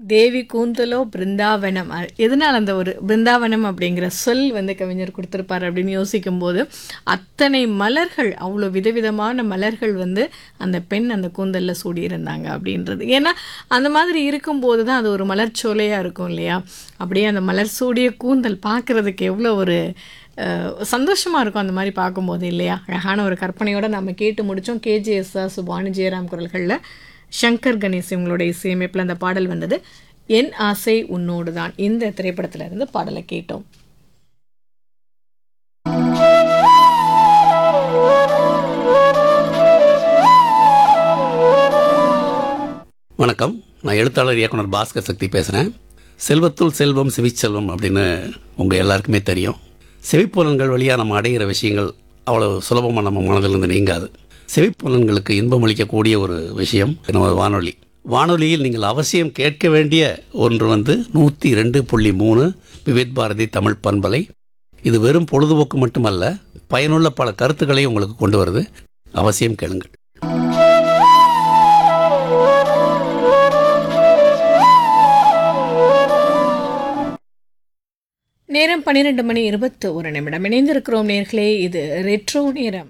தேவி கூந்தலோ பிருந்தாவனம் அ- எதனால் அந்த ஒரு பிருந்தாவனம் அப்படிங்கிற சொல் வந்து கவிஞர் கொடுத்துருப்பார் அப்படின்னு யோசிக்கும்போது அத்தனை மலர்கள் அவ்வளோ விதவிதமான மலர்கள் வந்து அந்த பெண் அந்த கூந்தலில் சூடியிருந்தாங்க அப்படின்றது ஏன்னா அந்த மாதிரி இருக்கும்போது தான் அது ஒரு மலர்ச்சோலையாக இருக்கும் இல்லையா அப்படியே அந்த மலர் சூடிய கூந்தல் பார்க்குறதுக்கு எவ்வளோ ஒரு அஹ், சந்தோஷமா இருக்கும் அந்த மாதிரி பார்க்கும்போது இல்லையா அழகான ஒரு கற்பனையோட நம்ம கேட்டு முடிச்சோம் கேஜிஎஸ் சுபானு ஜெயராம் குரல்களில் சங்கர் கணேஷ் இவங்களுடைய இசையமைப்பில் அந்த பாடல் வந்தது என் ஆசை உன்னோடு தான் இந்த திரைப்படத்துல இருந்து பாடலை கேட்டோம் வணக்கம் நான் எழுத்தாளர் இயக்குனர் பாஸ்கர் சக்தி பேசுகிறேன் செல்வத்துள் செல்வம் செவிச்செல்வம் அப்படின்னு உங்கள் எல்லாருக்குமே தெரியும் செவிப்புலன்கள் வழியாக நம்ம அடைகிற விஷயங்கள் அவ்வளோ சுலபமாக நம்ம மனதிலிருந்து நீங்காது செவிப்புலன்களுக்கு இன்பம் அளிக்கக்கூடிய ஒரு விஷயம் நம்ம வானொலி வானொலியில் நீங்கள் அவசியம் கேட்க வேண்டிய ஒன்று வந்து நூற்றி ரெண்டு புள்ளி மூணு விவேத் பாரதி தமிழ் பண்பலை இது வெறும் பொழுதுபோக்கு மட்டுமல்ல பயனுள்ள பல கருத்துக்களை உங்களுக்கு கொண்டு வருது அவசியம் கேளுங்கள் நேரம் பன்னிரெண்டு மணி இருபத்து ஒரு நிமிடம் இணைந்திருக்கிறோம் நேர்களே இது ரெட்ரோ நேரம்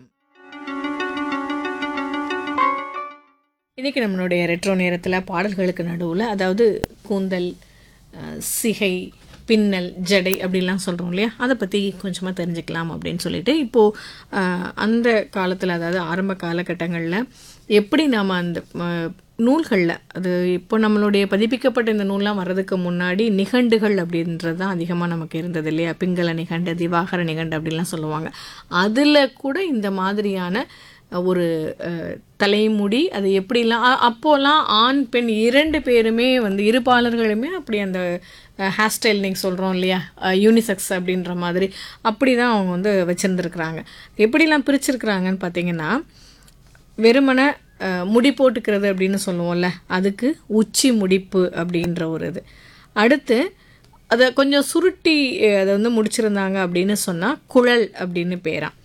இன்னைக்கு நம்மளுடைய ரெட்ரோ நேரத்தில் பாடல்களுக்கு நடுவில் அதாவது கூந்தல் அஹ், சிகை பின்னல் ஜடை அப்படிலாம் சொல்கிறோம் இல்லையா அதை பற்றி கொஞ்சமாக தெரிஞ்சுக்கலாம் அப்படின்னு சொல்லிட்டு இப்போது அஹ், அந்த காலத்தில் அதாவது ஆரம்ப காலகட்டங்களில் எப்படி நாம் அந்த நூல்களில் அது இப்போ நம்மளுடைய பதிப்பிக்கப்பட்ட இந்த நூல்லாம் வர்றதுக்கு முன்னாடி நிகண்டுகள் அப்படின்றது தான் அதிகமாக நமக்கு இருந்தது இல்லையா பிங்கள நிகண்டு திவாகர நிகண்டு அப்படிலாம் சொல்லுவாங்க அதில் கூட இந்த மாதிரியான ஒரு அஹ், தலைமுடி அது எப்படிலாம் அ- அப்போலாம் ஆண் பெண் இரண்டு பேருமே வந்து இருபாலர்களுமே அப்படி அந்த ஹேர் ஸ்டைல் நீங்கள் சொல்கிறோம் இல்லையா யூனிசெக்ஸ் அப்படின்ற மாதிரி அப்படி தான் அவங்க வந்து வச்சுருந்துருக்குறாங்க எப்படிலாம் பிரிச்சிருக்கிறாங்கன்னு பார்த்தீங்கன்னா வெறுமனை அஹ், முடி போட்டுக்கிறது அப்படின்னு சொல்லுவோம்ல அதுக்கு உச்சி முடிப்பு அப்படின்ற ஒரு இது அடுத்து அதை கொஞ்சம் சுருட்டி அஹ், அதை வந்து முடிச்சிருந்தாங்க அப்படின்னு சொன்னால் குழல் அப்படின்னு பேராம்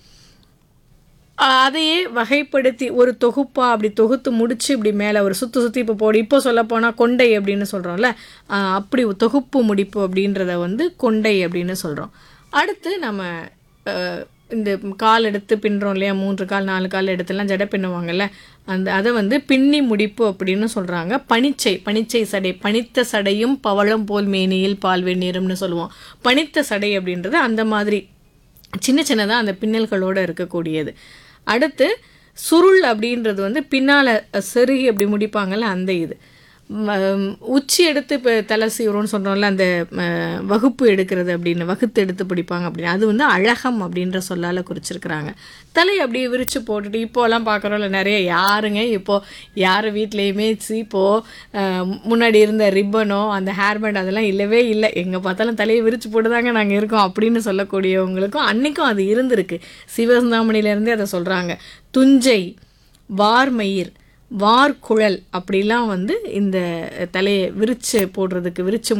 ஆஹ் அதையே வகைப்படுத்தி ஒரு தொகுப்பா அப்படி தொகுத்து முடிச்சு இப்படி மேலே ஒரு சுற்றி சுற்றி இப்போ போடு இப்போ சொல்ல போனால் கொண்டை அப்படின்னு சொல்கிறோம்ல அப்படி ஒரு தொகுப்பு முடிப்பு அப்படின்றத வந்து கொண்டை அப்படின்னு சொல்கிறோம் அடுத்து நம்ம ஆஹ் இந்த கால் எடுத்து பின்னுறோம் இல்லையா மூன்று கால் நாலு கால் எடுத்துலாம் ஜடை பின்னுவாங்கல்ல அந்த அதை வந்து பின்னி முடிப்பு அப்படின்னு சொல்கிறாங்க பனிச்சை பனிச்சை சடை பனித்த சடையும் பவளம் போல் மேனியில் பால் வெந்நீரும்னு சொல்லுவோம் பனித்த சடை அப்படின்றது அந்த மாதிரி சின்ன சின்னதாக அந்த பின்னல்களோடு இருக்கக்கூடியது அடுத்து சுருள் அப்படின்றது வந்து பின்னால் செருகி அப்படி முடிப்பாங்கல்ல அந்த இது ம- உச்சி எடுத்து இப்போ தலை சீவுறோம்னு சொல்கிறோம்ல அந்த ம, வகுப்பு எடுக்கிறது அப்படின்னு வகுத்து எடுத்து பிடிப்பாங்க அப்படின்னு அது வந்து அழகம் அப்படின்ற சொல்லால் குறிச்சிருக்கிறாங்க தலை அப்படியே விரித்து போட்டுட்டு இப்போலாம் பார்க்குறோம்ல நிறைய யாருங்க இப்போது யார் வீட்லேயுமே இப்போ அஹ், முன்னாடி இருந்த ரிப்பனோ அந்த ஹேர் பேண்ட் அதெல்லாம் இல்லவே இல்லை எங்கே பார்த்தாலும் தலையை விரித்து போட்டு தாங்க நாங்கள் இருக்கோம் அப்படின்னு சொல்லக்கூடியவங்களுக்கும் அன்னைக்கும் அது இருந்திருக்கு சிவசிந்தாமணிலேருந்தே அதை சொல்கிறாங்க துஞ்சை வார்மயிர் வார்குழல் அப்படிலாம் வந்து இந்த தலையை விரிச்சு போடுறதுக்கு விரிச்சு